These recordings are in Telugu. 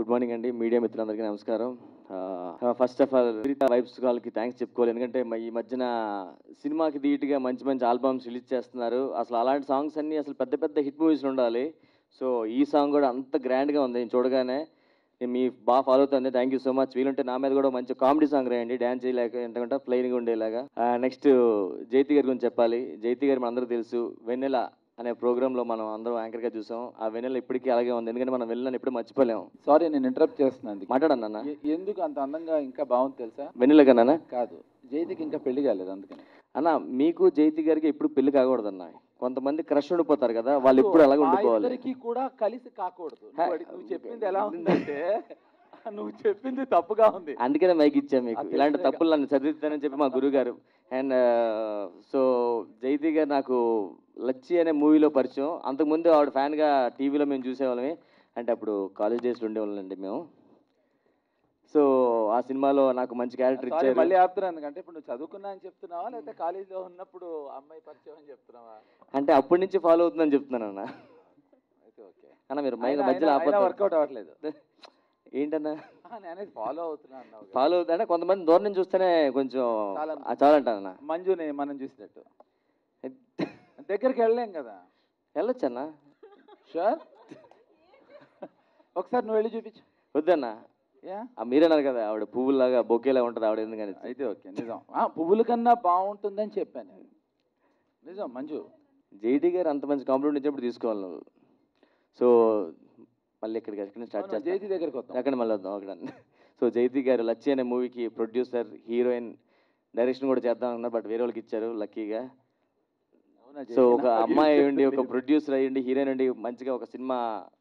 గుడ్ మార్నింగ్ అండి మీడియా మిత్రులందరికీ నమస్కారం ఫస్ట్ ఆఫ్ ఆల్ వైబ్స్ వాళ్ళకి థ్యాంక్స్ చెప్పుకోవాలి ఎందుకంటే మ- ఈ మధ్యన సినిమాకి ధీటుగా మంచి మంచి ఆల్బమ్స్ రిలీజ్ చేస్తున్నారు అసలు అలాంటి సాంగ్స్ అన్నీ అసలు పెద్ద పెద్ద హిట్ మూవీస్ ఉండాలి సో ఈ సాంగ్ కూడా అంత గ్రాండ్గా ఉంది నేను చూడగానే నేను మీ బాగా ఫాలో అవుతుంది థ్యాంక్ యూ సో మచ్ వీలుంటే నా మీద కూడా మంచి కామెడీ సాంగ్ రాయండి డ్యాన్స్ చేయలేక ఎంతకంటే ప్లెయిన్గా ఉండేలాగా నెక్స్ట్ జైతి గారి గురించి చెప్పాలి జైతి గారి మనందరూ తెలుసు వెన్నెల అనే ప్రోగ్రాంలో మనం అందరం యాంకర్గా చూసాం ఆ వెన్నెల ఇప్పటికీ అలాగే ఉంది ఎందుకంటే మనం వెళ్ళిన ఎప్పుడు మర్చిపోలేము సారీ నేను ఇంటరప్ట్ చేస్తున్నాను మాట్లాడన్నా ఎ- ఎందుకు అంత అందంగా ఇంకా బాగుంది తెలుసా వెన్నెల కన్నా కాదు జైతికి ఇంకా పెళ్లి కాలేదు అందుకని అన్న మీకు జైతి గారికి ఎప్పుడు పెళ్లి కాకూడదన్న కొంతమంది క్రష్ ఉండిపోతారు కదా వాళ్ళు ఎప్పుడు అలాగే మా ఉండిపోవాలి ఇద్దరికీ కూడా కలిసి కాకూడదు హా, నువ్వు అడి- నువ్వు చెప్పింది ఎలా ఉందంటే నువ్వు చెప్పింది తప్పుగా ఉంది అందుకనే మైక్ ఇచ్చాం మీకు అది ఇలాంటి తెలుసులే తప్పులు నన్ను చదివిస్తానని చెప్పి మా గురువు గారు అండ్ సో జైతి గారు నాకు లచ్చి అనే మూవీలో పరిచయం అంతకుముందు ఆవిడ ఫ్యాన్గా టీవీలో మేము చూసేవాళ్ళమే అంటే అప్పుడు కాలేజ్ డేస్లో ఉండేవాళ్ళండి మేము సో ఆ సినిమాలో నాకు మంచి క్యారెక్టర్ సారీ ఇచ్చారు మళ్ళీ ఆపుతున్నా ఎందుకంటే ఇప్పుడు నువ్వు చదువుకున్నా అని చెప్తున్నావా లేకపోతే కాలేజీలో ఉన్నప్పుడు అమ్మాయి పరిచయం అని చెప్తున్నావా అంటే అప్పటి నుంచి ఫాలో అవుతుందని చెప్తున్నాను అన్న అయితే ఓకే అన్న మీరు మైక్ మధ్యలో ఆపొద్దు. వర్కౌట్ అవ్వట్లేదు ఏంటన్నా ఆ, నేనేది ఫాలో అవుతున్నా అన్నావు కదా. ఫాలో అవుతుంటే కొంతమంది దూరం నుంచి చూస్తేనే కొంచెం చాలా- ఆ, చాలంటానన్న మంజుని మనం చూసినట్టు దగ్గరికి వెళ్ళలేం కదా వెళ్ళొచ్చన్నా షూర్ ఒకసారి నువ్వు వెళ్ళి చూపించు వద్దన్నా యా ఆ మీరన్నారు కదా ఆవిడ పువ్వులాగా బొకేలా ఉంటుంది ఆవిడ ఎందుకని అయితే ఓకే నిజం ఆ, పువ్వుల కన్నా బాగుంటుందని చెప్పాను నేను. నిజం మంజు జేడీ గారు అంత మంచి కాంప్లిమెంట్ ఇచ్చినప్పుడు తీసుకోవాలి నువ్వు సో మళ్ళీ ఇక్కడికి ఎక్కడి నుంచి స్టార్ట్ అవును, చేస్తాను జైతి దగ్గరికి వద్దాం ఎక్కడ మళ్ళీ వద్దాం అక్కడ సో జైతి గారు లచ్చి అనే మూవీకి ప్రొడ్యూసర్ హీరోయిన్ డైరెక్షన్ కూడా చేద్దాం అన్నారు బట్ వేరే వాళ్ళకి ఇచ్చారు లక్కీగా అవునా, సో జైతి ఒక నాకు అమ్మాయి తెలియదు. ఉండి ఒక ప్రొడ్యూసర్ అయ్యండి హీరోయిన్ ఉండి మంచిగా ఒక సినిమా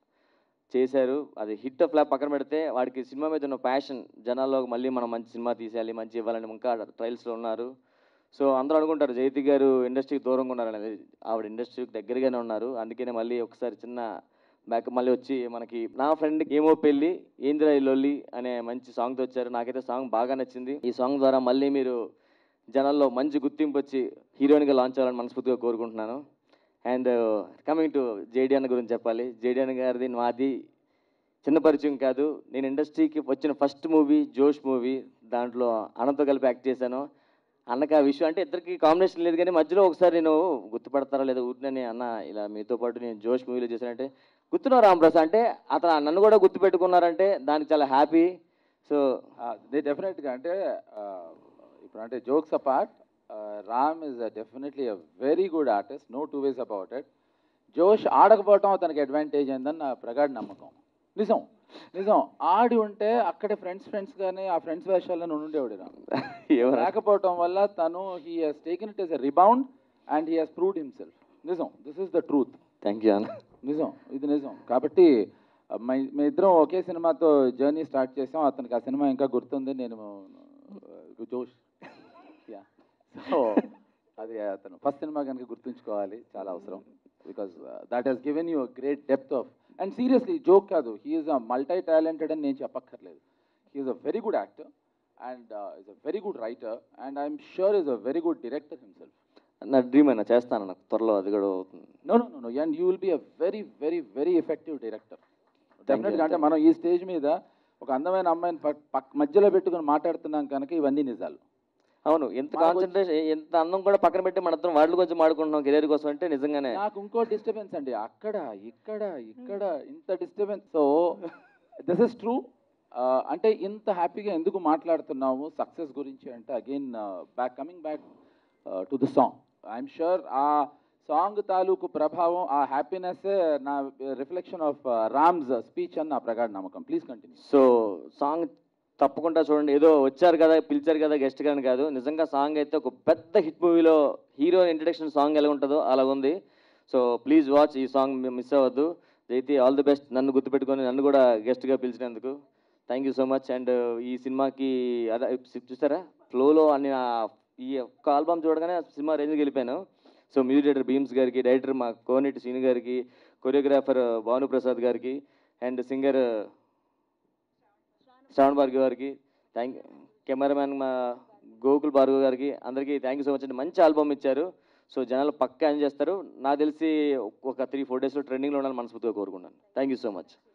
చేశారు అది హిట్ ఫ్లాప్ పక్కన పెడితే వాడికి సినిమా మీద ఉన్న ప్యాషన్ జనాల్లో మళ్ళీ మనం మంచి సినిమా తీసేయాలి మంచి ఇవ్వాలని ఇంకా ట్రయల్స్లో ఉన్నారు సో అందరూ అనుకుంటారు జయతి గారు ఇండస్ట్రీకి దూరంగా ఉన్నారు అనేది ఆవిడ ఇండస్ట్రీకి దగ్గరగానే ఉన్నారు అందుకనే మళ్ళీ ఒకసారి చిన్న బ్యాక్ మళ్ళీ వచ్చి మనకి నా ఫ్రెండ్ ఏమో పెళ్ళి ఏందిరా ఈ లొల్లి అనే మంచి సాంగ్తో వచ్చారు నాకైతే సాంగ్ బాగా నచ్చింది ఈ సాంగ్ ద్వారా మళ్ళీ మీరు జనాల్లో మంచి గుర్తింపు వచ్చి హీరోయిన్గా లాంచ్ అవ్వాలని మనస్ఫూర్తిగా కోరుకుంటున్నాను అండ్ కమింగ్ టు జేడియన్ గురించి చెప్పాలి జేడియన్ గారిది నాది చిన్న పరిచయం కాదు నేను ఇండస్ట్రీకి వచ్చిన ఫస్ట్ మూవీ జోష్ మూవీ దాంట్లో అన్నతో కలిపి యాక్ట్ చేశాను అన్నకి ఆ విషయం అంటే ఇద్దరికి కాంబినేషన్ లేదు కానీ మధ్యలో ఒకసారి నేను గుర్తుపడతారా లేదా ఊరినని అన్న ఇలా మీతో పాటు నేను జోష్ మూవీలో చేశానంటే గుర్తున్నావు రామప్రసాద్ అంటే అతను నన్ను కూడా గుర్తుపెట్టుకున్నారంటే దానికి చాలా హ్యాపీ సో డెఫినెట్గా అంటే ఆ, ఇప్పుడు అంటే jokes apart Ram is definitely a very good artist no two ways about it Josh ఆడకపోవటం అతనికి అడ్వాంటేజ్ అయిందని నా ప్రగాఢ నమ్మకం నిజం నిజం ఆడి ఉంటే అక్కడే ఫ్రెండ్స్ ఫ్రెండ్స్ కానీ ఆ ఫ్రెండ్స్ వేషాల్లో ఉండేవాడు రామ్ ఎవరు లేకపోవటం వల్ల తను he has taken it as a rebound and he has proved himself నిజం this is the truth thank you అన్న నిజం ఇది నిజం కాబట్టి ఆ, మై- మీ ఇద్దరం ఒకే సినిమాతో జర్నీ స్టార్ట్ చేసాం అతనికి ఆ సినిమా ఇంకా గుర్తుంది నేను ఆ, జోష్ యా సో అది అతను ఫస్ట్ సినిమా కనుక గుర్తుంచుకోవాలి చాలా అవసరం because that he's given you great depth of and seriously joke కాదు హీఈస్ అ మల్టీ టాలెంటెడ్ అని నేను చెప్పక్కర్లేదు he's a very good actor and is a very good writer and I'm sure is a very good director himself నా డ్రీమ్ అయినా చేస్తాను నాకు త్వరలో అది కూడా అవుతుంది no no no and you will be a very very very effective director డెఫినెట్గా you. అంటే మనం ఈ స్టేజ్ మీద ఒక అందమైన అమ్మాయిని పక్- పక్- మధ్యలో పెట్టుకుని మాట్లాడుతున్నాం కనుక ఇవన్నీ నిజాలు అవును ఎంత మనకు కాన్సన్ట్రేషన్ ఎంత అందం కూడా పక్కన పెట్టి మన ఇద్దరం వాళ్ళ గురించి మాడుకుంటున్నాం కెరీర్ కోసం అంటే నిజంగానే నాకు ఇంకో డిస్టర్బెన్స్ అండి అక్కడ ఇక్కడ ఇక్కడ ఇంత disturbance so this is true అంటే ఇంత హ్యాపీగా ఎందుకు మాట్లాడుతున్నాము సక్సెస్ గురించి అంటే again back coming back to the song I'm sure ఆ సాంగ్ తాలూకు ప్రభావం ఆ హ్యాపీనెస్ నా రిఫ్లెక్షన్ ఆఫ్ రామ్స్ స్పీచ్ అని నా ప్రగాఢ నమ్మకం ప్లీజ్ కంటిన్యూ సో సాంగ్ తప్పకుండా చూడండి ఏదో వచ్చారు కదా పిలిచారు కదా గెస్ట్ కానీ కాదు నిజంగా సాంగ్ అయితే ఒక పెద్ద హిట్ మూవీలో హీరో ఇంట్రడక్షన్ సాంగ్ ఎలా ఉంటుందో అలా ఉంది సో ప్లీజ్ వాచ్ ఈ సాంగ్ మిస్ అవ్వద్దు జైతి ఆల్ ది బెస్ట్ నన్ను గుర్తుపెట్టుకొని నన్ను కూడా గెస్ట్గా పిలిచినందుకు thank you so much and ఈ సినిమాకి అదే చూసారా ఫ్లోలో అన్ని ఆ- ఈ ఒక్క ఆల్బమ్ చూడగానే సినిమా రేంజ్కి వెళ్ళిపోయాను సో మ్యూజిక్ డైరెక్టర్ భీమ్స్ గారికి డైరెక్టర్ మా కోనేటి శ్రీను గారికి కొరియోగ్రాఫర్ భానుప్రసాద్ గారికి అండ్ సింగర్ శ్రావణ్ భార్గవ్ గారికి థ్యాంక్ కెమెరామ్యాన్ మా గోకుల్ భార్గవ్ గారికి అందరికీ థ్యాంక్ యూ సో మచ్ అండి మంచి ఆల్బమ్ ఇచ్చారు సో జనాలు పక్కా ఎంజాయ్ చేస్తారు నాకు తెలిసి ఒక త్రీ ఫోర్ డేస్లో ట్రెండింగ్లో ఉండాలని మనస్ఫూర్తిగా కోరుకున్నాను థ్యాంక్ యూ సో మచ్